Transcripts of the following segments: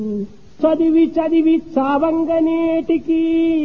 చదివి చదివి చావంగనేటికి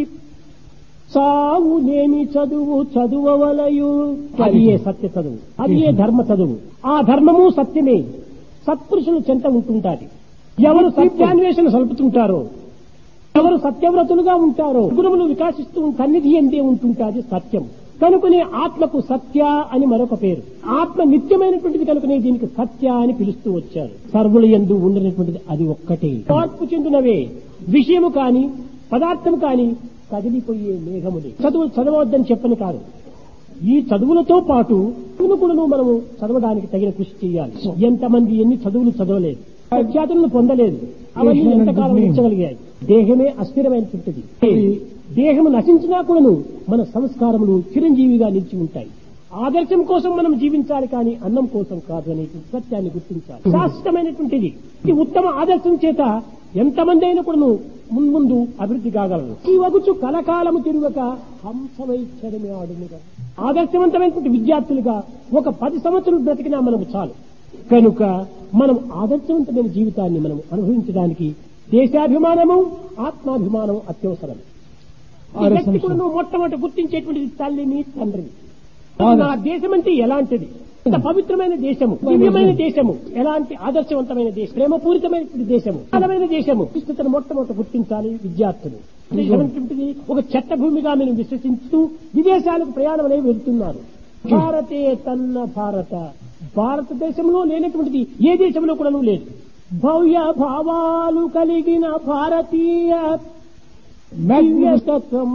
చావునేమి చదువు చదువవలయు అది ఏ సత్య చదువు అది ఏ ధర్మ చదువు ఆ ధర్మము సత్యమే సత్పురుషులు చెంత ఉంటుంటాది ఎవరు సత్యాన్వేషణ సలుపుతుంటారో ఎవరు సత్యవ్రతులుగా ఉంటారో గురువులు వికాసిస్తూ సన్నిధి ఎందే ఉంటుంటాది సత్యం కనుకనే ఆత్మకు సత్య అని మరొక పేరు ఆత్మ నిత్యమైనటువంటిది కనుకనే దీనికి సత్య అని పిలుస్తూ వచ్చారు సర్వులు ఎందు ఉండనటువంటిది అది ఒక్కటే మార్పు చెందినవే విషయము కాని పదార్థము కాని కదిలిపోయే మేఘములే చదువు చదవద్దని చెప్పని కాదు ఈ చదువులతో పాటు చదువును కూడా మనము చదవడానికి తగిన కృషి చేయాలి ఎంతమంది ఎన్ని చదువులు చదవలేదు ప్రఖ్యాతులను పొందలేదు అవన్నీ ఎంతకాలం ఉంచగలిగాయి దేహమే అస్థిరమైనటువంటిది దేహము నశించినా కూడాను మన సంస్కారములు చిరంజీవిగా నిలిచి ఉంటాయి ఆదర్శం కోసం మనం జీవించాలి కానీ అన్నం కోసం కాదు అనే సత్యాన్ని గుర్తించాలి శాశ్వతమైనటువంటిది ఈ ఉత్తమ ఆదర్శం చేత ఎంతమంది అయినా కూడాను మున్ముందు అభివృద్ధి కాగలరు ఈ వగుచు కలకాలము తిరుగక హంసవైచ్చరమే ఆడునుగా ఆదర్శవంతమైనటువంటి విద్యార్థులుగా ఒక పది సంవత్సరాలు బ్రతికినా మనము చాలు కనుక మనం ఆదర్శవంతమైన జీవితాన్ని మనం అనుభవించడానికి దేశాభిమానము ఆత్మాభిమానం అత్యవసరం ఈ వ్యక్తి కూడా నువ్వు మొట్టమొదటి గుర్తించేటువంటిది తల్లిని తండ్రిని నా దేశం అంటే ఎలాంటిది ఇంత పవిత్రమైన దేశము దివ్యమైన దేశము ఎలాంటి ఆదర్శవంతమైన దేశం ప్రేమపూరితమైనటువంటి దేశము బలమైన దేశము విస్తృతను మొట్టమొదటి గుర్తించాలి విద్యార్థులు దేశం అనేటువంటిది ఒక చట్ట భూమిగా మేము విశ్వసిస్తూ విదేశాలకు ప్రయాణం అనేవి వెళ్తున్నారు భారతే తన్న భారత భారతదేశంలో లేనటువంటిది ఏ దేశంలో కూడా లేదు భవ్య భావాలు కలిగిన భారతీయ దివ్యతత్వం